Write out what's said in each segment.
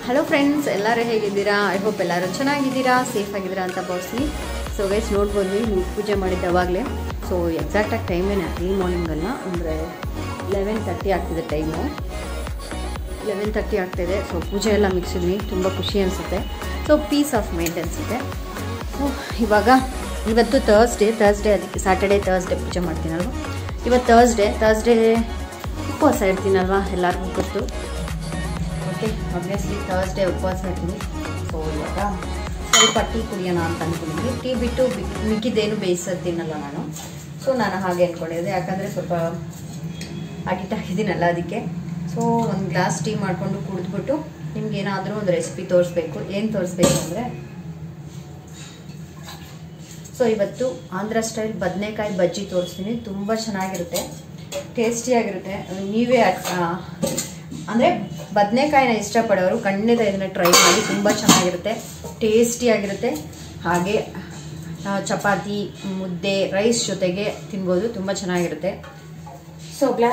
hello friends ಎಲ್ಲರೂ ಹೇಗಿದ್ದೀರಾ I hope ಎಲ್ಲರೂ ಚೆನ್ನಾಗಿದ್ದೀರಾ ಸೇಫ್ ಆಗಿದ್ದೀರಾ ಅಂತ ಭಾವಿಸ್ತೀನಿ ಸೊ ಗೈಸ್ ನೋಡ್ಬೋದು ನೀವು ಪೂಜೆ ಮಾಡಿದ್ದು ಅವಾಗಲೇ ಸೊ ಎಕ್ಸಾಕ್ಟಾಗಿ ಟೈಮೇನೆ ಅರ್ಲಿ ಮಾರ್ನಿಂಗ್ ಅಲ್ಲ ಅಂದರೆ ಲೆವೆನ್ ತರ್ಟಿ ಆಗ್ತಿದೆ ಟೈಮು ಲೆವೆನ್ ತರ್ಟಿ ಆಗ್ತಿದೆ ಸೊ ಪೂಜೆ ಎಲ್ಲ ಮುಗಿಸಿದ್ವಿ ತುಂಬ ಖುಷಿ ಅನಿಸುತ್ತೆ ಸೊ ಪೀಸ್ ಆಫ್ ಮೈಂಡ್ ಅನಿಸುತ್ತೆ ಸೊ ಇವಾಗ ಇವತ್ತು ತರ್ಸ್ಡೇ ತರ್ಸ್ಡೇ ಅದಕ್ಕೆ ಸ್ಯಾಟರ್ಡೇ ತರ್ಸ್ಡೇ ಪೂಜೆ ಮಾಡ್ತೀನಲ್ವ ಇವತ್ತು ತರ್ಸ್ಡೇ ತರ್ಸ್ಡೇ ಉಪವಾಸ ಇರ್ತೀನಲ್ವ ಎಲ್ಲರಿಗೂ ಗೊತ್ತು ಓಕೆ ಆಬ್ವಿಯಸ್ಲಿ ಥರ್ಸ್ಡೇ ಉಪವಾಸ ಇರ್ತೀನಿ ಸೊ ಇವಾಗ ಸ್ವಲ್ಪ ಟೀ ಕುಡಿಯೋಣ ಅಂತ ಅಂದ್ಕೊಂಡಿದ್ದೀನಿ ಟೀ ಬಿಟ್ಟು ಬಿ- ಮಿಕ್ಕಿದ್ದೇನು ಬೇಯಿಸೋದಿನಲ್ಲ ನಾನು ಸೊ ನಾನು ಹಾಗೆ ಅಂದ್ಕೊಂಡಿದ್ದೆ ಯಾಕಂದರೆ ಸ್ವಲ್ಪ ಅಡಿಟ್ ಆಗಿದ್ದೀನಲ್ಲ ಅದಕ್ಕೆ ಸೊ ಒಂದು ಗ್ಲಾಸ್ ಟೀ ಮಾಡಿಕೊಂಡು ಕುಡಿದ್ಬಿಟ್ಟು ನಿಮ್ಗೆ ಏನಾದರೂ ಒಂದು ರೆಸಿಪಿ ತೋರಿಸ್ಬೇಕು ಏನು ತೋರಿಸ್ಬೇಕು ಅಂದರೆ ಸೊ ಇವತ್ತು ಆಂಧ್ರ ಸ್ಟೈಲ್ ಬದನೆಕಾಯಿ ಬಜ್ಜಿ ತೋರಿಸ್ತೀನಿ ತುಂಬ ಚೆನ್ನಾಗಿರುತ್ತೆ ಟೇಸ್ಟಿಯಾಗಿರುತ್ತೆ ನೀವೇ ಆ, ಅಂದರೆ ಬದನೆಕಾಯಿನ ಇಷ್ಟಪಡೋರು ಖಂಡಿತ ಇದನ್ನು ಟ್ರೈ ಮಾಡಿ ತುಂಬ ಚೆನ್ನಾಗಿರುತ್ತೆ ಟೇಸ್ಟಿಯಾಗಿರುತ್ತೆ ಹಾಗೆ ಆ, ಚಪಾತಿ ಮುದ್ದೆ ರೈಸ್ ಜೊತೆಗೆ ತಿನ್ಬೋದು ತುಂಬ ಚೆನ್ನಾಗಿರುತ್ತೆ ಸೊ ಗ್ಲಾ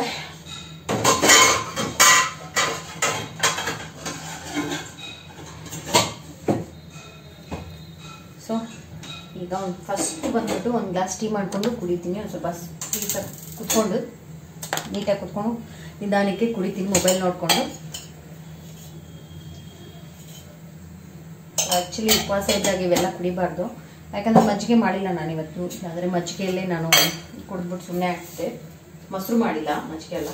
ಸೊ ಈಗ ಒಂದು ಫಸ್ಟ್ ಬಂದ್ಬಿಟ್ಟು ಒಂದು ಗ್ಲಾಸ್ ಟೀ ಮಾಡಿಕೊಂಡು ಕುಡಿತೀನಿ ಒಂದು ಸ್ವಲ್ಪ ಟೀ ಸ್ವಲ್ಪ ಕುತ್ಕೊಂಡು ನೀಟಾಗಿ ಕುತ್ಕೊಂಡು ನಿಧಾನಕ್ಕೆ ಕುಡಿತೀನಿ ಮೊಬೈಲ್ ನೋಡಿಕೊಂಡು ಆ್ಯಕ್ಚುಲಿ ಉಪವಾಸ ಇದ್ದಾಗ ಇವೆಲ್ಲ ಕುಡಿಬಾರ್ದು ಯಾಕಂದರೆ ಮಜ್ಜಿಗೆ ಮಾಡಿಲ್ಲ ನಾನು ಇವತ್ತು ಅಂದರೆ ಮಜ್ಜಿಗೆಯಲ್ಲೇ ನಾನು ಕುಡಿದ್ಬಿಟ್ಟು ಸುಮ್ಮನೆ ಆಗ್ತಿದೆ ಮೊಸರು ಮಾಡಿಲ್ಲ ಮಜ್ಜಿಗೆ ಎಲ್ಲ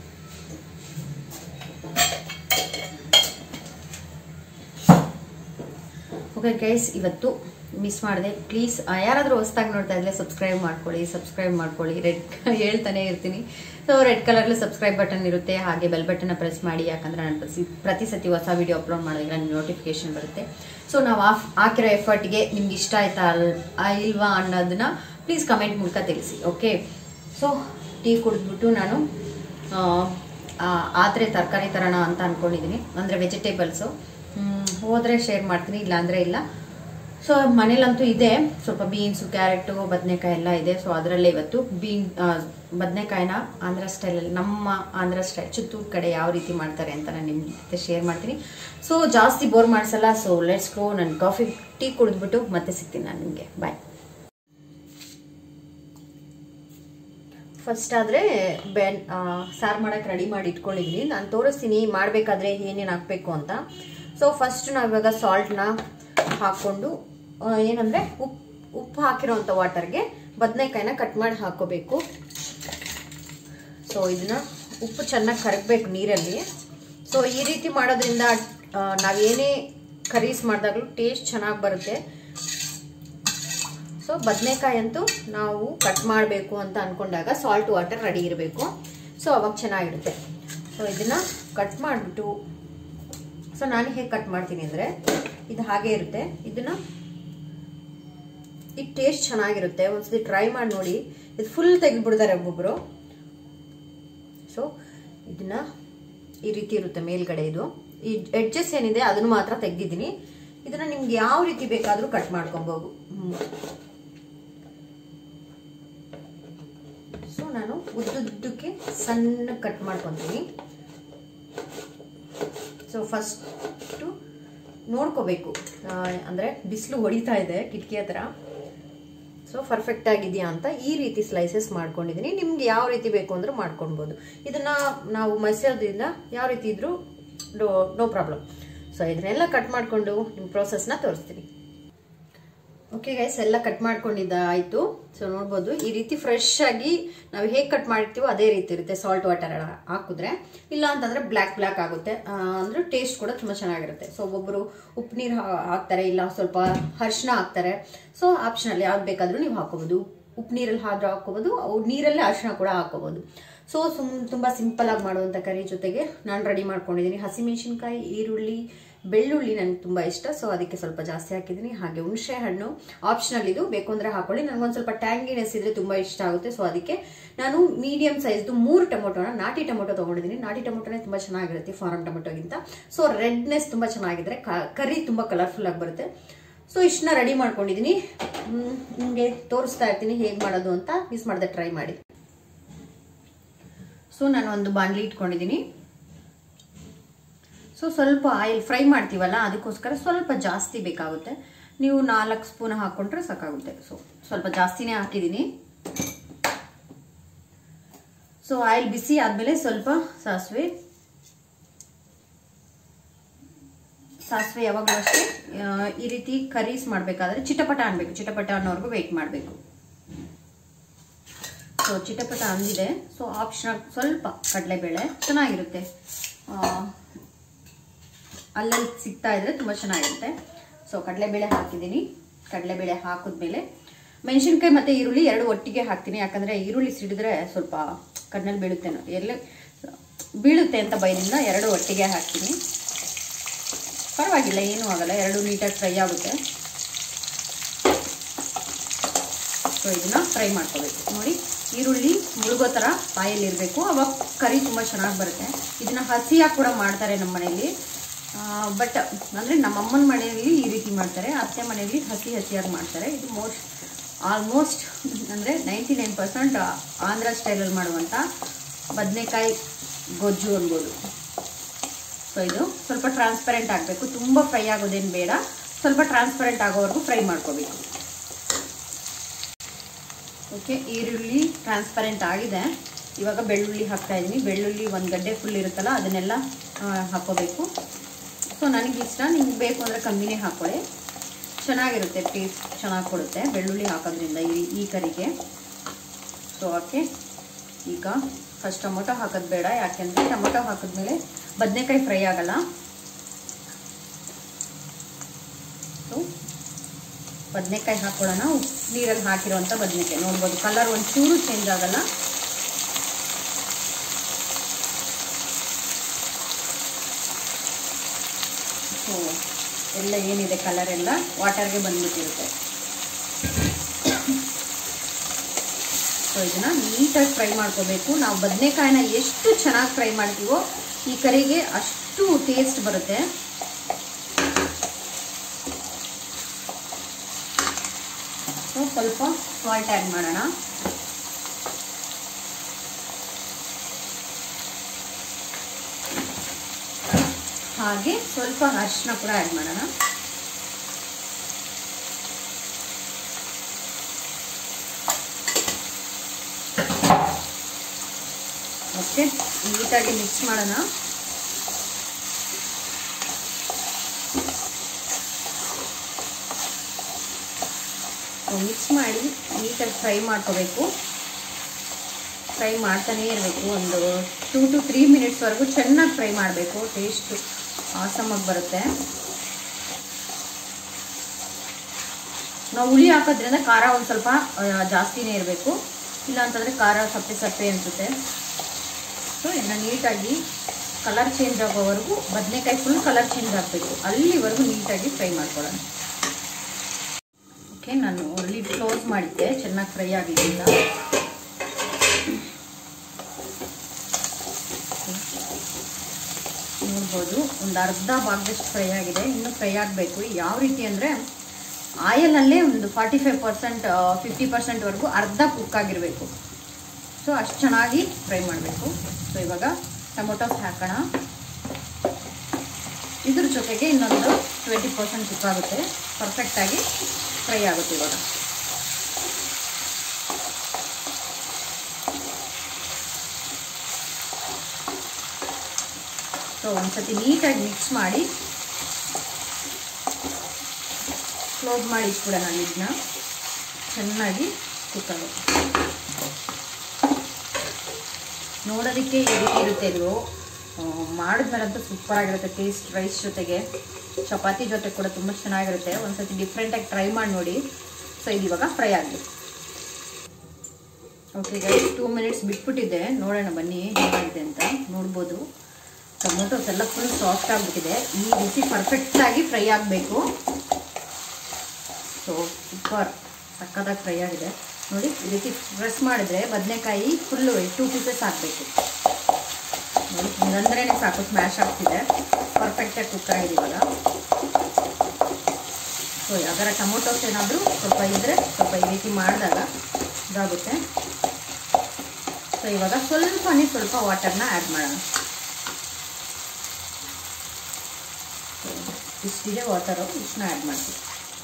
ಓಕೆ ಗೈಸ್ ಇವತ್ತು ಮಿಸ್ ಮಾಡಿದೆ ಪ್ಲೀಸ್ ಯಾರಾದರೂ ಹೊಸ್ದಾಗಿ ನೋಡ್ತಾ ಇದ್ರೆ ಸಬ್ಸ್ಕ್ರೈಬ್ ಮಾಡ್ಕೊಳ್ಳಿ ಸಬ್ಸ್ಕ್ರೈಬ್ ಮಾಡ್ಕೊಳ್ಳಿ ರೆಡ್ ಹೇಳ್ತಾನೆ ಇರ್ತೀನಿ ಸೊ ರೆಡ್ ಕಲರ್ಲಿ ಸಬ್ಸ್ಕ್ರೈಬ್ ಬಟನ್ ಇರುತ್ತೆ ಹಾಗೆ ಬೆಲ್ ಬಟನ್ನ ಪ್ರೆಸ್ ಮಾಡಿ ಯಾಕಂದ್ರೆ ನಾನು ಪ್ರತಿ ಪ್ರತಿ ಸತಿ ಹೊಸ ವಿಡಿಯೋ ಅಪ್ಲೋಡ್ ಮಾಡಿದ್ರೆ ನನಗೆ ನೋಟಿಫಿಕೇಶನ್ ಬರುತ್ತೆ ಸೊ ನಾವು ಆಫ್ ಹಾಕಿರೋ ಎಫರ್ಟ್ಗೆ ನಿಮ್ಗೆ ಇಷ್ಟ ಆಯ್ತಾ ಅಲ್ ಆ ಇಲ್ವಾ ಅನ್ನೋದನ್ನ ಪ್ಲೀಸ್ ಕಮೆಂಟ್ ಮೂಲಕ ತಿಳಿಸಿ ಓಕೆ ಸೊ ಟೀ ಕುಡಿದ್ಬಿಟ್ಟು ನಾನು ಆ, ಆ, ಆದ್ರೆ ತರಕಾರಿ ತರೋಣ ಅಂತ ಅಂದ್ಕೊಂಡಿದ್ದೀನಿ ಅಂದರೆ ವೆಜಿಟೇಬಲ್ಸು ಹೋದರೆ ಶೇರ್ ಮಾಡ್ತೀನಿ ಇಲ್ಲಾಂದರೆ ಇಲ್ಲ ಸೊ ಮನೇಲಂತೂ ಇದೆ ಸ್ವಲ್ಪ ಬೀನ್ಸು ಕ್ಯಾರೆಟು ಬದನೆಕಾಯಿ ಎಲ್ಲ ಇದೆ ಸೊ ಅದರಲ್ಲೇ ಇವತ್ತು ಬೀನ್ ಬದನೆಕಾಯಿನ ಆಂಧ್ರ ಸ್ಟೈಲಲ್ಲಿ ನಮ್ಮ ಆಂಧ್ರ ಸ್ಟೈಲ್ ಚಿತ್ತೂರು ಕಡೆ ಯಾವ ರೀತಿ ಮಾಡ್ತಾರೆ ಅಂತ ನಾನು ನಿಮ್ಮ ಜೊತೆ ಶೇರ್ ಮಾಡ್ತೀನಿ ಸೊ ಜಾಸ್ತಿ ಬೋರ್ ಮಾಡಿಸಲ್ಲ ಸೊ ಲೆಟ್ಸ್ ಗೋ ನಾನು ಕಾಫಿ ಟೀ ಕುಡಿದ್ಬಿಟ್ಟು ಮತ್ತೆ ಸಿಗ್ತೀನಿ ನಾನು ನಿಮಗೆ ಬಾಯ್ ಫಸ್ಟ್ ಆದರೆ ಬೆನ್ ಸಾರು ಮಾಡೋಕ್ಕೆ ರೆಡಿ ಮಾಡಿ ಇಟ್ಕೊಂಡಿದ್ದೀನಿ ನಾನು ತೋರಿಸ್ತೀನಿ ಮಾಡಬೇಕಾದ್ರೆ ಏನೇನು ಹಾಕಬೇಕು ಅಂತ ಸೊ ಫಸ್ಟ್ ನಾವು ಇವಾಗ ಸಾಲ್ಟ್ನ ಹಾಕ್ಕೊಂಡು ಆ, ಏನಂದ್ರೆ ಉಪ್ಪು ಉಪ್ಪು ಹಾಕಿರೋಂಥ ವಾಟರ್ಗೆ ಬದನೆಕಾಯಿನ ಕಟ್ ಮಾಡಿ ಹಾಕೋಬೇಕು ಸೊ ಇದನ್ನ ಉಪ್ಪು ಚೆನ್ನಾಗಿ ಕರಗಬೇಕು ನೀರಲ್ಲಿ ಸೊ ಈ ರೀತಿ ಮಾಡೋದ್ರಿಂದ ಆ, ನಾವೇನೇ ಕರೀಸ್ ಮಾಡಿದಾಗಲೂ ಟೇಸ್ಟ್ ಚೆನ್ನಾಗಿ ಬರುತ್ತೆ ಸೊ ಬದನೆಕಾಯಿ ಅಂತೂ ನಾವು ಕಟ್ ಮಾಡಬೇಕು ಅಂತ ಅಂದ್ಕೊಂಡಾಗ ಸಾಲ್ಟ್ ವಾಟರ್ ರೆಡಿ ಇರಬೇಕು ಸೊ ಅವಾಗ ಚೆನ್ನಾಗಿರುತ್ತೆ ಸೊ ಇದನ್ನು ಕಟ್ ಮಾಡಿಬಿಟ್ಟು ಸೊ ನಾನು ಹೇಗೆ ಕಟ್ ಮಾಡ್ತೀನಿ ಅಂದರೆ ಇದು ಹಾಗೆ ಇರುತ್ತೆ ಇದನ್ನು ಇದು ಟೇಸ್ಟ್ ಚೆನ್ನಾಗಿರುತ್ತೆ ಒಂದ್ಸತಿ ಟ್ರೈ ಮಾಡಿ ನೋಡಿ ಇದು ಫುಲ್ ತೆಗೆದ್ಬಿಡ್ತಾರೆ ಒಬ್ಬೊಬ್ಬರು ಸೊ ಇದನ್ನ ಈ ರೀತಿ ಇರುತ್ತೆ ಮೇಲ್ಗಡೆ ಇದು ಈ ಎಡ್ಜಸ್ ಏನಿದೆ ಅದನ್ನು ಮಾತ್ರ ತೆಗ್ದಿದ್ದೀನಿ ಇದನ್ನ ನಿಮ್ಗೆ ಯಾವ ರೀತಿ ಬೇಕಾದರೂ ಕಟ್ ಮಾಡ್ಕೊಬೋದು ಸೊ ನಾನು ಉದ್ದುದ್ದಕ್ಕೆ ಸಣ್ಣ ಕಟ್ ಮಾಡ್ಕೊತೀನಿ ಸೊ ಫಸ್ಟು ನೋಡ್ಕೋಬೇಕು ಅಂದರೆ ಬಿಸಿಲು ಹೊಡಿತಾ ಇದೆ ಕಿಟಕಿ ಹತ್ರ ಸೊ ಪರ್ಫೆಕ್ಟ್ ಆಗಿದೆಯಾ ಅಂತ ಈ ರೀತಿ ಸ್ಲೈಸಸ್ ಮಾಡ್ಕೊಂಡಿದ್ದೀನಿ ನಿಮ್ಗೆ ಯಾವ ರೀತಿ ಬೇಕು ಅಂದ್ರೂ ಮಾಡ್ಕೊಳ್ಬೋದು ಇದನ್ನ ನಾವು ಮೈಸೂರದಿಂದ ಯಾವ ರೀತಿ ಇದ್ರೂ ನೋ ನೋ ಪ್ರಾಬ್ಲಮ್ ಸೊ ಇದನ್ನೆಲ್ಲ ಕಟ್ ಮಾಡಿಕೊಂಡು ನಿಮ್ಮ ಪ್ರೋಸೆಸ್ನ ತೋರಿಸ್ತೀನಿ ಓಕೆ ಗೈಸ್ ಎಲ್ಲ ಕಟ್ ಮಾಡ್ಕೊಂಡಿದ್ದ ಆಯಿತು ಸೊ ನೋಡ್ಬೋದು ಈ ರೀತಿ ಫ್ರೆಶ್ ಆಗಿ ನಾವು ಹೇಗೆ ಕಟ್ ಮಾಡಿರ್ತೀವೋ ಅದೇ ರೀತಿ ಇರುತ್ತೆ ಸಾಲ್ಟ್ ವಾಟರ್ ಹಾಕಿದ್ರೆ ಇಲ್ಲ ಅಂತಂದ್ರೆ ಬ್ಲ್ಯಾಕ್ ಬ್ಲ್ಯಾಕ್ ಆಗುತ್ತೆ ಆ, ಅಂದ್ರೆ ಟೇಸ್ಟ್ ಕೂಡ ತುಂಬ ಚೆನ್ನಾಗಿರುತ್ತೆ ಸೊ ಒಬ್ಬೊಬ್ಬರು ಉಪ್ಪು ನೀರು ಹಾಕ್ತಾರೆ ಇಲ್ಲ ಸ್ವಲ್ಪ ಅರಿಶಿನ ಹಾಕ್ತಾರೆ ಸೊ ಆಪ್ಷನಲ್ ಯಾವ್ದು ಬೇಕಾದರೂ ನೀವು ಹಾಕೋಬೋದು ಉಪ್ಪು ನೀರಲ್ಲಿ ಆದ್ರೂ ಹಾಕೋಬೋದು ಅವು ನೀರಲ್ಲೇ ಅರಿಶಿನ ಕೂಡ ಹಾಕೋಬೋದು ಸೊ ಸುಮ್ ತುಂಬ ಸಿಂಪಲ್ ಆಗಿ ಮಾಡುವಂಥ ಕರಿ ಜೊತೆಗೆ ನಾನು ರೆಡಿ ಮಾಡ್ಕೊಂಡಿದ್ದೀನಿ ಹಸಿಮೆಣಸಿನ್ಕಾಯಿ ಈರುಳ್ಳಿ ಬೆಳ್ಳುಳ್ಳಿ ನನಗೆ ತುಂಬ ಇಷ್ಟ ಸೊ ಅದಕ್ಕೆ ಸ್ವಲ್ಪ ಜಾಸ್ತಿ ಹಾಕಿದ್ದೀನಿ ಹಾಗೆ ಹುಣಸೆ ಹಣ್ಣು ಆಪ್ಷನಲ್ ಇದು ಬೇಕು ಅಂದರೆ ಹಾಕೊಳ್ಳಿ ನನಗೊಂದು ಸ್ವಲ್ಪ ಟ್ಯಾಂಗಿನೆಸ್ ಇದ್ರೆ ತುಂಬ ಇಷ್ಟ ಆಗುತ್ತೆ ಸೊ ಅದಕ್ಕೆ ನಾನು ಮೀಡಿಯಂ ಸೈಜ್ದು ಮೂರು ಟೊಮೊಟೊನ ನಾಟಿ ಟೊಮೊಟೊ ತೊಗೊಂಡಿದ್ದೀನಿ ನಾಟಿ ಟೊಮೊಟೊನೇ ತುಂಬ ಚೆನ್ನಾಗಿರುತ್ತೆ ಫಾರಮ್ ಟೊಮೊಟೊಗಿಂತ ಸೊ ರೆಡ್ನೆಸ್ ತುಂಬ ಚೆನ್ನಾಗಿದ್ರೆ ಕ- ಕರಿ ತುಂಬ ಕಲರ್ಫುಲ್ ಆಗಿ ಬರುತ್ತೆ ಸೊ ಇಷ್ಟನ್ನ ರೆಡಿ ಮಾಡ್ಕೊಂಡಿದ್ದೀನಿ ನಿಮಗೆ ತೋರಿಸ್ತಾ ಇರ್ತೀನಿ ಹೇಗೆ ಮಾಡೋದು ಅಂತ ಮಿಸ್ ಮಾಡದೆ ಟ್ರೈ ಮಾಡಿ ಸೊ ನಾನು ಒಂದು ಬಾಣಲಿ ಇಟ್ಕೊಂಡಿದ್ದೀನಿ ಸೊ ಸ್ವಲ್ಪ ಆಯಿಲ್ ಫ್ರೈ ಮಾಡ್ತೀವಲ್ಲ ಅದಕ್ಕೋಸ್ಕರ ಸ್ವಲ್ಪ ಜಾಸ್ತಿ ಬೇಕಾಗುತ್ತೆ ನೀವು ನಾಲ್ಕು ಸ್ಪೂನ್ ಹಾಕ್ಕೊಂಡ್ರೆ ಸಾಕಾಗುತ್ತೆ ಸೊ ಸ್ವಲ್ಪ ಜಾಸ್ತಿನೇ ಹಾಕಿದ್ದೀನಿ ಸೊ ಆಯಿಲ್ ಬಿಸಿ ಆದಮೇಲೆ ಸ್ವಲ್ಪ ಸಾಸಿವೆ ಸಾಸಿವೆ ಯಾವಾಗಲೂ ಅಷ್ಟೇ ಆ, ಈ ರೀತಿ ಕರೀಸ್ ಮಾಡಬೇಕಾದ್ರೆ ಚಿಟಪಟ ಅನ್ಬೇಕು ಚಿಟಪಟ ಅನ್ನೋರ್ಗು ವೆಯ್ಟ್ ಮಾಡಬೇಕು ಸೊ ಚಿಟಪಟ ಅಂದಿದೆ ಸೊ ಆಪ್ಷನಲ್ ಸ್ವಲ್ಪ ಕಡಲೆಬೇಳೆ ಚೆನ್ನಾಗಿರುತ್ತೆ ಆ, ಅಲ್ಲಲ್ಲಿ ಸಿಗ್ತಾ ಇದ್ರೆ ತುಂಬ ಚೆನ್ನಾಗಿರುತ್ತೆ ಸೊ ಕಡಲೆಬೇಳೆ ಹಾಕಿದ್ದೀನಿ ಕಡಲೆಬೇಳೆ ಹಾಕಿದ್ಮೇಲೆ ಮೆಣಸಿನ್ಕಾಯಿ ಮತ್ತು ಈರುಳ್ಳಿ ಎರಡು ಒಟ್ಟಿಗೆ ಹಾಕ್ತೀನಿ ಯಾಕಂದರೆ ಈರುಳ್ಳಿ ಸಿಡಿದ್ರೆ ಸ್ವಲ್ಪ ಕಣ್ಣಲ್ಲಿ ಬೀಳುತ್ತೆ ಅನ್ನೋ- ಎಲ್ಲ ಬೀಳುತ್ತೆ ಅಂತ ಭಯದಿಂದ ಎರಡು ಒಟ್ಟಿಗೆ ಹಾಕ್ತೀನಿ ಪರವಾಗಿಲ್ಲ ಏನೂ ಆಗಲ್ಲ ಎರಡು ನೀಟಾಗಿ ಫ್ರೈ ಆಗುತ್ತೆ ಸೊ ಇದನ್ನ ಫ್ರೈ ಮಾಡ್ಕೋಬೇಕು ನೋಡಿ ಈರುಳ್ಳಿ ಮುಳುಗೋ ಥರ ಬಾಯಲ್ಲಿ ಇರಬೇಕು ಅವಾಗ ಕರಿ ತುಂಬ ಚೆನ್ನಾಗಿ ಬರುತ್ತೆ ಇದನ್ನ ಹಸಿಯಾಗಿ ಕೂಡ ಮಾಡ್ತಾರೆ ನಮ್ಮ ಮನೆಯಲ್ಲಿ ಬಟ್ ಅಂದರೆ ನಮ್ಮ ಅಮ್ಮನ ಮನೆಯಲ್ಲಿ ಈ ರೀತಿ ಮಾಡ್ತಾರೆ ಅತ್ತೆ ಮನೆಯಲ್ಲಿ ಹಸಿ ಹಸಿಯಾಗಿ ಮಾಡ್ತಾರೆ ಇದು ಮೋಸ್ಟ್ ಆಲ್ಮೋಸ್ಟ್ ಅಂದರೆ ನೈಂಟಿ ನೈನ್ ಪರ್ಸೆಂಟ್ ಆಂಧ್ರ ಸ್ಟೈಲಲ್ಲಿ ಮಾಡುವಂಥ ಬದನೆಕಾಯಿ ಗೊಜ್ಜು ಅನ್ಬೋದು ಸೊ ಇದು ಸ್ವಲ್ಪ ಟ್ರಾನ್ಸ್ಪರೆಂಟ್ ಆಗಬೇಕು ತುಂಬ ಫ್ರೈ ಆಗೋದೇನು ಬೇಡ ಸ್ವಲ್ಪ ಟ್ರಾನ್ಸ್ಪರೆಂಟ್ ಆಗೋವರೆಗೂ ಫ್ರೈ ಮಾಡ್ಕೋಬೇಕು ಓಕೆ ಈರುಳ್ಳಿ ಟ್ರಾನ್ಸ್ಪರೆಂಟ್ ಆಗಿದೆ ಇವಾಗ ಬೆಳ್ಳುಳ್ಳಿ ಹಾಕ್ತಾ ಇದ್ದೀನಿ ಬೆಳ್ಳುಳ್ಳಿ ಒಂದು ಗಡ್ಡೆ ಫುಲ್ ಇರುತ್ತಲ್ಲ ಅದನ್ನೆಲ್ಲ ಆ, ಹಾಕ್ಕೋಬೇಕು ಸೊ ನನಗೆ ಇಷ್ಟ ನಿಮ್ಗೆ ಬೇಕು ಅಂದರೆ ಕಮ್ಮಿನೇ ಹಾಕ್ಕೊಳ್ಳಿ ಚೆನ್ನಾಗಿರುತ್ತೆ ಟೇಸ್ಟ್ ಚೆನ್ನಾಗಿ ಕೊಡುತ್ತೆ ಬೆಳ್ಳುಳ್ಳಿ ಹಾಕೋದ್ರಿಂದ ಈ ಈ ಕರಿಗೆ ಸೊ ಓಕೆ ಈಗ ಫಸ್ಟ್ ಟೊಮೊಟೊ ಹಾಕೋದು ಬೇಡ ಯಾಕೆಂದರೆ ಟೊಮೊಟೊ ಹಾಕಿದ್ಮೇಲೆ ಬದನೆಕಾಯಿ ಫ್ರೈ ಆಗಲ್ಲ ಸೊ ಬದನೆಕಾಯಿ ಹಾಕೊಳ್ಳೋಣ ಉಪ್ಪು ನೀರಲ್ಲಿ ಹಾಕಿರೋಂಥ ಬದನೆಕಾಯಿ ನೋಡ್ಬೋದು ಕಲರ್ ಒಂಚೂರು ಚೇಂಜ್ ಆಗಲ್ಲ ಸೊ ಎಲ್ಲ ಏನಿದೆ ಕಲರ್ ಎಲ್ಲ ವಾಟರ್ಗೆ ಬಂದ್ಬಿಟ್ಟಿರುತ್ತೆ ಸೊ ಇದನ್ನ ನೀಟಾಗಿ ಫ್ರೈ ಮಾಡ್ಕೋಬೇಕು ನಾವು ಬದನೆಕಾಯಿನ ಎಷ್ಟು ಚೆನ್ನಾಗಿ ಫ್ರೈ ಮಾಡ್ತೀವೋ ಈ ಕರಿಗೆ ಅಷ್ಟು ಟೇಸ್ಟ್ ಬರುತ್ತೆ ಸೊ ಸ್ವಲ್ಪ ಸಾಲ್ಟ್ ಆ್ಯಡ್ ಮಾಡೋಣ ಹಾಗೆ ಸ್ವಲ್ಪ ಅರಿಶಿನ ಕೂಡ ಆ್ಯಡ್ ಮಾಡೋಣ ಓಕೆ ನೀಟಾಗಿ ಮಿಕ್ಸ್ ಮಾಡೋಣ ಮಿಕ್ಸ್ ಮಾಡಿ ನೀಟಾಗಿ ಫ್ರೈ ಮಾಡ್ಕೋಬೇಕು ಫ್ರೈ ಮಾಡ್ತಾನೇ ಇರಬೇಕು ಒಂದು ಟೂ ಟು ತ್ರೀ ಮಿನಿಟ್ಸ್ವರೆಗೂ ಚೆನ್ನಾಗಿ ಫ್ರೈ ಮಾಡಬೇಕು ಟೇಸ್ಟ್ ಆಸಮಾಗಿ ಬರುತ್ತೆ ನಾವು ಹುಳಿ ಹಾಕೋದ್ರಿಂದ ಖಾರ ಒಂದು ಸ್ವಲ್ಪ ಆ, ಜಾಸ್ತಿನೇ ಇರಬೇಕು ಇಲ್ಲ ಅಂತಂದರೆ ಖಾರ ಸಪ್ಪೆ ಸಪ್ಪೆ ಅನಿಸುತ್ತೆ ಸೊ ಇನ್ನ ನೀಟಾಗಿ ಕಲರ್ ಚೇಂಜ್ ಆಗೋವರೆಗೂ ಬದನೆಕಾಯಿ ಫುಲ್ ಕಲರ್ ಚೇಂಜ್ ಆಗಬೇಕು ಅಲ್ಲಿವರೆಗೂ ನೀಟಾಗಿ ಫ್ರೈ ಮಾಡ್ಕೊಳ್ಳೋಣ ಓಕೆ ನಾನು ಅಲ್ಲಿ ಕ್ಲೋಸ್ ಮಾಡಿದ್ದೆ ಚೆನ್ನಾಗಿ ಫ್ರೈ ಆಗಿದ್ದರಿಂದ ನೋಡ್ಬೋದು ಒಂದು ಅರ್ಧ ಭಾಗದಷ್ಟು ಫ್ರೈ ಆಗಿದೆ ಇನ್ನು ಫ್ರೈ ಆಗಬೇಕು ಯಾವ ರೀತಿ ಅಂದರೆ ಆಯಲಲ್ಲೇ ಒಂದು ಫಾರ್ಟಿ ಫೈವ್ ಪರ್ಸೆಂಟ್ ಫಿಫ್ಟಿ ಪರ್ಸೆಂಟ್ವರೆಗೂ ಅರ್ಧ ಕುಕ್ ಆಗಿರಬೇಕು ಸೊ ಅಷ್ಟು ಚೆನ್ನಾಗಿ ಫ್ರೈ ಮಾಡಬೇಕು ಸೊ ಇವಾಗ ಟೊಮೊಟೊಸ್ ಹಾಕೋಣ ಇದ್ರ ಜೊತೆಗೆ ಇನ್ನೊಂದು ಟ್ವೆಂಟಿ ಪರ್ಸೆಂಟ್ ಕುಕ್ ಆಗುತ್ತೆ ಪರ್ಫೆಕ್ಟಾಗಿ ಫ್ರೈ ಆಗುತ್ತೆ ಇವಾಗ ಸೊ ಒಂದ್ಸತಿ ನೀಟಾಗಿ ಮಿಕ್ಸ್ ಮಾಡಿ ಕ್ಲೋಸ್ ಮಾಡಿ ಇಟ್ಬಿಡೋಣ ಇದನ್ನ ಚೆನ್ನಾಗಿ ಕುಕ್ ಆಗುತ್ತೆ ನೋಡೋದಕ್ಕೆ ಈ ರೀತಿ ಇರುತ್ತೆ ಇದು ಮಾಡಿದ್ಮೇಲಂತೂ ಸೂಪರ್ ಆಗಿರುತ್ತೆ ಟೇಸ್ಟ್ ರೈಸ್ ಜೊತೆಗೆ ಚಪಾತಿ ಜೊತೆ ಕೂಡ ತುಂಬ ಚೆನ್ನಾಗಿರುತ್ತೆ ಒಂದ್ಸತಿ ಡಿಫ್ರೆಂಟಾಗಿ ಟ್ರೈ ಮಾಡಿ ನೋಡಿ ಸೊ ಇದು ಇವಾಗ ಫ್ರೈ ಆಗಬೇಕು ಓಕೆ ಗೈಸ್ ಟೂ ಮಿನಿಟ್ಸ್ ಬಿಟ್ಬಿಟ್ಟಿದ್ದೆ ನೋಡೋಣ ಬನ್ನಿ ಹೇಗಾಗಿದೆ ಅಂತ ನೋಡ್ಬೋದು ಟೊಮೊಟೊಸ್ ಎಲ್ಲ ಫುಲ್ ಸಾಫ್ಟ್ ಆಗಿಬಿಟ್ಟಿದೆ ಈ ರೀತಿ ಪರ್ಫೆಕ್ಟಾಗಿ ಫ್ರೈ ಆಗಬೇಕು ಸೊ ಸೂಪರ್ ಸಕ್ಕದಾಗಿ ಫ್ರೈ ಆಗಿದೆ ನೋಡಿ ಈ ರೀತಿ ಪ್ರೆಸ್ ಮಾಡಿದ್ರೆ ಬದನೆಕಾಯಿ ಫುಲ್ಲು ಟೂ ಪೀಸಸ್ ಹಾಕಬೇಕು ನೋಡಿ ಹಿಂಗಂದ್ರೇ ಸಾಕು ಸ್ಮ್ಯಾಶ್ ಆಗ್ತಿದೆ ಪರ್ಫೆಕ್ಟಾಗಿ ಕುಕ್ ಆಗಿದೆ ಇವಾಗ ಸೊ ಯಾವ್ದಾರ ಟೊಮೊಟೊಸ್ ಏನಾದರೂ ಸ್ವಲ್ಪ ಇದ್ದರೆ ಸ್ವಲ್ಪ ಈ ರೀತಿ ಮಾಡಿದಾಗ ಇದಾಗುತ್ತೆ ಸೊ ಇವಾಗ ಸ್ವಲ್ಪನೇ ಸ್ವಲ್ಪ ವಾಟರ್ನ ಆ್ಯಡ್ ಮಾಡೋಣ ಇಷ್ಟಿದೆ ವಾಟರು ಇಷ್ಟನ್ನ ಆ್ಯಡ್ ಮಾಡ್ತೀವಿ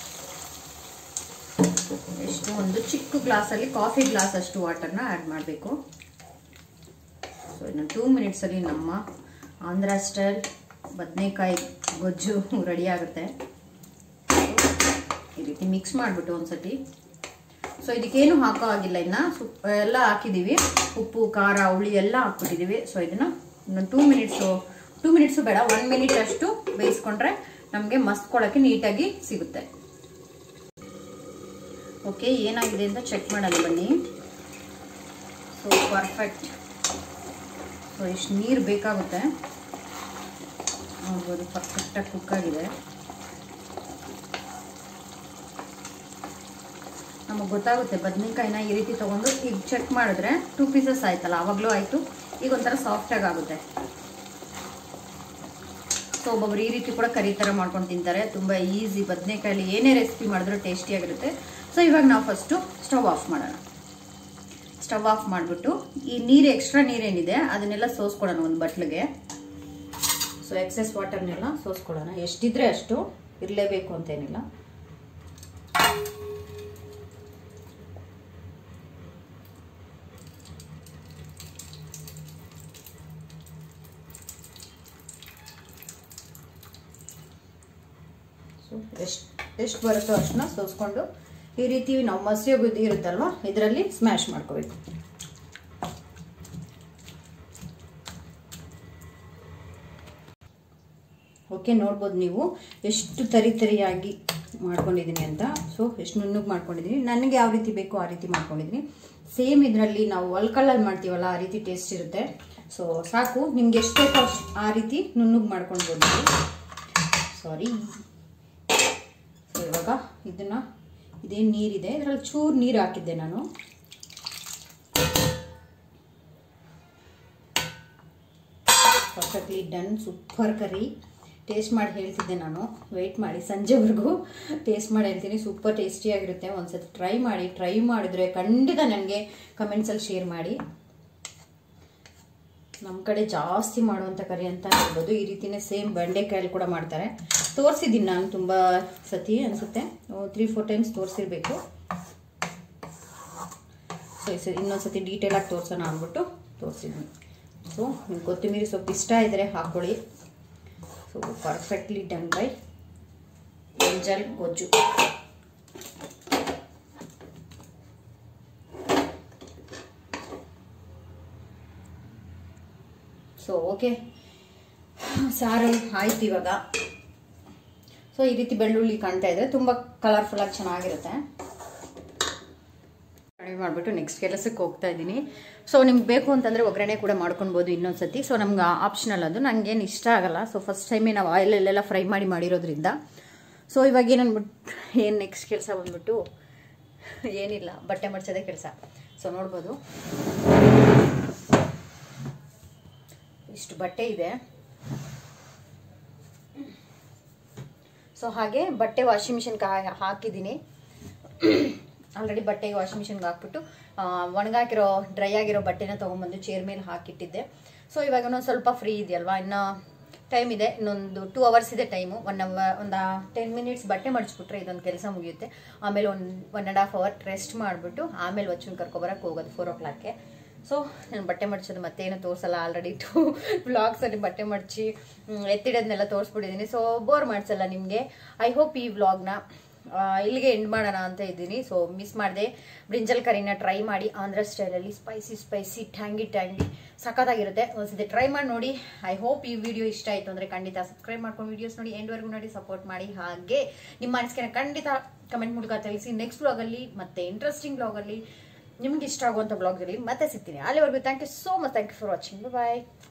ಎಷ್ಟು ಒಂದು ಚಿಕ್ಕ ಗ್ಲಾಸಲ್ಲಿ ಕಾಫಿ ಗ್ಲಾಸ್ ಅಷ್ಟು ವಾಟರ್ನ ಆ್ಯಡ್ ಮಾಡಬೇಕು ಸೊ ಇನ್ನು ಟೂ ಮಿನಿಟ್ಸಲ್ಲಿ ನಮ್ಮ ಆಂಧ್ರ ಸ್ಟೈಲ್ ಬದನೆಕಾಯಿ ಗೊಜ್ಜು ರೆಡಿ ಆಗುತ್ತೆ ಈ ರೀತಿ ಮಿಕ್ಸ್ ಮಾಡಿಬಿಟ್ಟು ಒಂದ್ಸತಿ ಸೊ ಇದಕ್ಕೇನು ಹಾಕೋ ಆಗಿಲ್ಲ ಇನ್ನು ಸುಪ್ ಎಲ್ಲ ಹಾಕಿದ್ದೀವಿ ಉಪ್ಪು ಖಾರ ಹುಳಿ ಎಲ್ಲ ಹಾಕ್ಬಿಟ್ಟಿದ್ದೀವಿ ಸೊ ಇದನ್ನು ಇನ್ನೊಂದು ಟೂ ಮಿನಿಟ್ಸು ಟೂ ಮಿನಿಟ್ಸು ಬೇಡ ಒನ್ ಮಿನಿಟ್ ಅಷ್ಟು ಬೇಯಿಸ್ಕೊಂಡ್ರೆ ನಮಗೆ ಮಸ್ತ್ಕೊಳ್ಳೋಕ್ಕೆ ನೀಟಾಗಿ ಸಿಗುತ್ತೆ ಓಕೆ ಏನಾಗಿದೆ ಅಂತ ಚೆಕ್ ಮಾಡೋಣ ಬನ್ನಿ ಸೊ ಪರ್ಫೆಕ್ಟ್ ಸೊ ಎಷ್ಟು ನೀರು ಬೇಕಾಗುತ್ತೆ ನೋಡ್ಬೋದು ಪರ್ಫೆಕ್ಟಾಗಿ ಕುಕ್ ಆಗಿದೆ ನಮಗೆ ಗೊತ್ತಾಗುತ್ತೆ ಬದನೆಕಾಯಿನ ಈ ರೀತಿ ತೊಗೊಂಡು ಈಗ ಚೆಕ್ ಮಾಡಿದ್ರೆ ಟೂ ಪೀಸಸ್ ಆಯ್ತಲ್ಲ ಆವಾಗಲೂ ಆಯಿತು ಈಗ ಒಂಥರ ಸಾಫ್ಟಾಗಿ ಆಗುತ್ತೆ ಸೊ ಒಬ್ಬೊಬ್ರು ಈ ರೀತಿ ಕೂಡ ಕರಿ ಥರ ಮಾಡ್ಕೊಂಡು ತಿಂತಾರೆ ತುಂಬ ಈಸಿ ಬದನೆಕಾಯಲ್ಲಿ ಏನೇ ರೆಸಿಪಿ ಮಾಡಿದ್ರೂ ಟೇಸ್ಟಿಯಾಗಿರುತ್ತೆ ಸೊ ಇವಾಗ ನಾವು ಫಸ್ಟು ಸ್ಟವ್ ಆಫ್ ಮಾಡೋಣ ಸ್ಟವ್ ಆಫ್ ಮಾಡಿಬಿಟ್ಟು ಈ ನೀರು ಎಕ್ಸ್ಟ್ರಾ ನೀರೇನಿದೆ ಅದನ್ನೆಲ್ಲ ಸೋಸ್ಕೊಡೋಣ ಒಂದು ಬಟ್ಲಿಗೆ ಸೊ ಎಕ್ಸೆಸ್ ವಾಟರ್ನೆಲ್ಲ ಸೋಸ್ಕೊಡೋಣ ಎಷ್ಟಿದ್ರೆ ಅಷ್ಟು ಇರಲೇಬೇಕು ಅಂತೇನಿಲ್ಲ ಸೊ ಎಷ್ಟು ಎಷ್ಟು ಬರುತ್ತೋ ಅಷ್ಟನ್ನ ಸೋಸ್ಕೊಂಡು ಈ ರೀತಿ ನಾವು ಮಸಿಯೋ ಬುದ್ಧಿ ಇರುತ್ತಲ್ವ ಇದರಲ್ಲಿ ಸ್ಮ್ಯಾಶ್ ಮಾಡ್ಕೋಬೇಕು ಓಕೆ ನೋಡ್ಬೋದು ನೀವು ಎಷ್ಟು ತರಿ ತರಿಯಾಗಿ ಮಾಡ್ಕೊಂಡಿದ್ದೀನಿ ಅಂತ ಸೊ ಎಷ್ಟು ನುಣ್ಣಗೆ ಮಾಡ್ಕೊಂಡಿದ್ದೀನಿ ನನಗೆ ಯಾವ ರೀತಿ ಬೇಕೋ ಆ ರೀತಿ ಮಾಡ್ಕೊಂಡಿದ್ದೀನಿ ಸೇಮ್ ಇದರಲ್ಲಿ ನಾವು ಒಲ್ಕಲ್ಲಲ್ಲಿ ಮಾಡ್ತೀವಲ್ಲ ಆ ರೀತಿ ಟೇಸ್ಟ್ ಇರುತ್ತೆ ಸೊ ಸಾಕು ನಿಮ್ಗೆ ಎಷ್ಟು ಬೇಕೋ ಅಷ್ಟು ಆ ರೀತಿ ನುಣ್ಣಗೆ ಮಾಡ್ಕೊಳ್ಬೋದು ಸಾರಿ ಸೊ ಇವಾಗ ಇದನ್ನ ಇದೇನು ನೀರಿದೆ ಇದರಲ್ಲಿ ಚೂರು ನೀರು ಹಾಕಿದ್ದೆ ನಾನು perfectly done super curry taste ಮಾಡಿ ಹೇಳ್ತಿದ್ದೆ ನಾನು ವೆಯ್ಟ್ ಮಾಡಿ ಸಂಜೆವರೆಗೂ ಟೇಸ್ಟ್ ಮಾಡಿ ಹೇಳ್ತೀನಿ ಸೂಪರ್ ಟೇಸ್ಟಿಯಾಗಿರುತ್ತೆ ಒಂದ್ಸತಿ ಟ್ರೈ ಮಾಡಿ ಟ್ರೈ ಮಾಡಿದ್ರೆ ಖಂಡಿತ ನನಗೆ ಕಮೆಂಟ್ಸಲ್ಲಿ ಶೇರ್ ಮಾಡಿ ನಮ್ಮ ಕಡೆ ಜಾಸ್ತಿ ಮಾಡುವಂಥ ಕರಿ ಅಂತ ಹೇಳ್ಬೋದು ಈ ರೀತಿನೇ ಸೇಮ್ ಬೆಂಡೆಕಾಯಲ್ಲಿ ಕೂಡ ಮಾಡ್ತಾರೆ ತೋರಿಸಿದ್ದೀನಿ ನಾನು ತುಂಬ ಸತಿ ಅನಿಸುತ್ತೆ ತ್ರೀ ಫೋರ್ ಟೈಮ್ಸ್ ತೋರಿಸಿರ್ಬೇಕು ಸೊ ಸರಿ ಇನ್ನೊಂದು ಸತಿ ಡೀಟೇಲಾಗಿ ತೋರಿಸೋಣ ಅಂದ್ಬಿಟ್ಟು ತೋರಿಸಿದ್ದೀನಿ ಸೊ ನಿಮ್ಗೆ ಕೊತ್ತಂಬರಿ ಸೊಪ್ಪು ಇಷ್ಟ ಇದ್ದರೆ ಹಾಕ್ಕೊಳ್ಳಿ so perfectly done brinjal ಗೊಜ್ಜು ಸೊ ಓಕೆ ಸಾರು ಆಯ್ತು ಇವಾಗ ಸೊ ಈ ರೀತಿ ಬೆಳ್ಳುಳ್ಳಿ ಕಾಣ್ತಾ ಇದ್ರೆ ತುಂಬ ಕಲರ್ಫುಲ್ಲಾಗಿ ಚೆನ್ನಾಗಿರುತ್ತೆ ಕಡಿಮೆ ಮಾಡಿಬಿಟ್ಟು ನೆಕ್ಸ್ಟ್ ಕೆಲಸಕ್ಕೆ ಹೋಗ್ತಾ ಇದ್ದೀನಿ ಸೊ ನಿಮ್ಗೆ ಬೇಕು ಅಂತಂದರೆ ಒಗ್ಗರಣೆ ಕೂಡ ಮಾಡ್ಕೊಳ್ಬೋದು ಇನ್ನೊಂದು ಸತಿ ಸೊ ನಮ್ಗೆ ಆಪ್ಷನಲ್ ಅದು ನನಗೇನು ಇಷ್ಟ ಆಗಲ್ಲ ಸೊ ಫಸ್ಟ್ ಟೈಮೇ ನಾವು ಆಯಿಲಲ್ಲೆಲ್ಲ ಫ್ರೈ ಮಾಡಿ ಮಾಡಿರೋದ್ರಿಂದ ಸೊ ಇವಾಗ ಏನು ಅಂದ್ಬಿಟ್ಟು ಏನು ನೆಕ್ಸ್ಟ್ ಕೆಲಸ ಬಂದ್ಬಿಟ್ಟು ಏನಿಲ್ಲ ಬಟ್ಟೆ ಮಡ್ಚೋದೇ ಕೆಲಸ ಸೊ ನೋಡ್ಬೋದು ಇಷ್ಟು ಬಟ್ಟೆ ಇದೆ ಸೊ ಹಾಗೆ ಬಟ್ಟೆ ವಾಷಿಂಗ್ ಮಿಷನ್ಗೆ ಹಾಕಿದ್ದೀನಿ ಆಲ್ರೆಡಿ ಬಟ್ಟೆಗೆ ವಾಷಿಂಗ್ ಮಿಷನ್ಗೆ ಹಾಕ್ಬಿಟ್ಟು ಒಣಗಾಕಿರೋ ಡ್ರೈ ಆಗಿರೋ ಬಟ್ಟೆನ ತೊಗೊಂಬಂದು ಚೇರ್ ಮೇಲೆ ಹಾಕಿಟ್ಟಿದ್ದೆ ಸೊ ಇವಾಗ ಇನ್ನೊಂದು ಸ್ವಲ್ಪ ಫ್ರೀ ಇದೆಯಲ್ವಾ ಇನ್ನು ಟೈಮ್ ಇದೆ ಇನ್ನೊಂದು ಟೂ ಅವರ್ಸ್ ಇದೆ ಟೈಮು ಒನ್ ಅವರ್ ಒಂದು ಟೆನ್ ಮಿನಿಟ್ಸ್ ಬಟ್ಟೆ ಮಡಿಸ್ಬಿಟ್ರೆ ಇದೊಂದು ಕೆಲಸ ಮುಗಿಯುತ್ತೆ ಆಮೇಲೆ ಒಂದು one and half hour rest ಮಾಡಿಬಿಟ್ಟು ಆಮೇಲೆ ವಚ್ಚನ್ ಕರ್ಕೊಬರಕ್ಕೆ ಹೋಗೋದು ಫೋರ್ ಓ ಕ್ಲಾಕ್ಗೆ ಸೊ ನಾನು ಬಟ್ಟೆ ಮಡ್ಚೋದು ಮತ್ತೇನು ತೋರಿಸಲ್ಲ ಆಲ್ರೆಡಿ ಟು ವ್ಲಾಗ್ಸಲ್ಲಿ ಬಟ್ಟೆ ಮಡಚಿ ಎತ್ತಿಡೋದನ್ನೆಲ್ಲ ತೋರಿಸ್ಬಿಟ್ಟಿದ್ದೀನಿ ಸೊ ಬೋರ್ ಮಾಡಿಸಲ್ಲ ನಿಮಗೆ ಐ ಹೋಪ್ ಈ ವ್ಲಾಗ್ನ ಇಲ್ಲಿಗೆ ಎಂಡ್ ಮಾಡೋಣ ಅಂತ ಇದ್ದೀನಿ ಸೊ ಮಿಸ್ ಮಾಡಿದೆ ಬ್ರಿಂಜಲ್ ಕರಿನ ಟ್ರೈ ಮಾಡಿ ಆಂಧ್ರ ಸ್ಟೈಲಲ್ಲಿ ಸ್ಪೈಸಿ ಸ್ಪೈಸಿ ಟ್ಯಾಂಗಿ ಟ್ಯಾಂಗಿ ಸಖತ್ತಾಗಿರುತ್ತೆ ಒಂದ್ಸತಿ ಟ್ರೈ ಮಾಡಿ ನೋಡಿ ಐ ಹೋಪ್ ಈ ವಿಡಿಯೋ ಇಷ್ಟ ಆಯಿತು ಅಂದರೆ ಖಂಡಿತ ಸಬ್ಸ್ಕ್ರೈಬ್ ಮಾಡ್ಕೊಂಡು ವೀಡಿಯೋಸ್ ನೋಡಿ ಎಂಡ್ವರೆಗೂ ನೋಡಿ ಸಪೋರ್ಟ್ ಮಾಡಿ ಹಾಗೆ ನಿಮ್ಮ ಅನಿಸಿಕೆನ ಖಂಡಿತ ಕಮೆಂಟ್ ಮೂಲಕ ತಿಳಿಸಿ ನೆಕ್ಸ್ಟ್ ವ್ಲಾಗಲ್ಲಿ ಮತ್ತೆ ಇಂಟ್ರೆಸ್ಟಿಂಗ್ ವ್ಲಾಗಲ್ಲಿ ನಿಮ್ಗೆ ಇಷ್ಟ ಆಗುವಂಥ ಬ್ಲಾಗ್ದಲ್ಲಿ ಮತ್ತೆ ಸಿಗ್ತೀನಿ ಅಲ್ಲಿವರೆಗೂ thank you so much thank you for watching bye